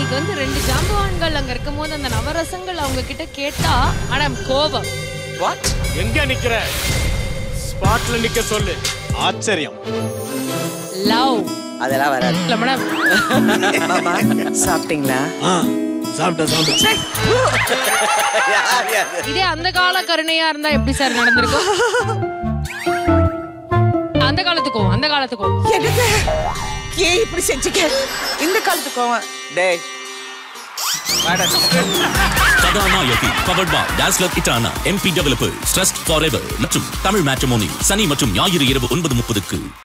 அது வந்து ரெண்டு ஜாம்பவான்கள் அங்க இருக்கும்போது அந்த நவரசங்கள் அவங்க கிட்ட கேட்டா மேடம் கோபம் வாட் எங்க நிக்கிற ஸ்பாட்ல நிக்க சொல்லு ஆச்சரியம் லவ் அதெல்லாம் வராது இல்ல மேடம் மாமா சாப்பிட்டீங்களா சாப்பிட்டேன் சாப்பிட்டேன் யார் யார் இதே அந்த கால கருணையா இருந்தா எப்படி சார் நடந்திருக்கும் அந்த காலத்துக்கும் அந்த காலத்துக்கும் என்னது ஏன் இப்படி செஞ்சுக்க இந்த காலத்து கோவம் டேய் வாடா. கதாநாயகி பவர்ட் பை டாஸ்லர் இட்டானா எம்பி டெவலப்பர் ட்ரஸ்ட் ஃபார் எவர் மற்றும் தமிழ் மேட்ரிமோனி சனி மற்றும் ஞாயிறு இரவு ஒன்பது முப்பதுக்கு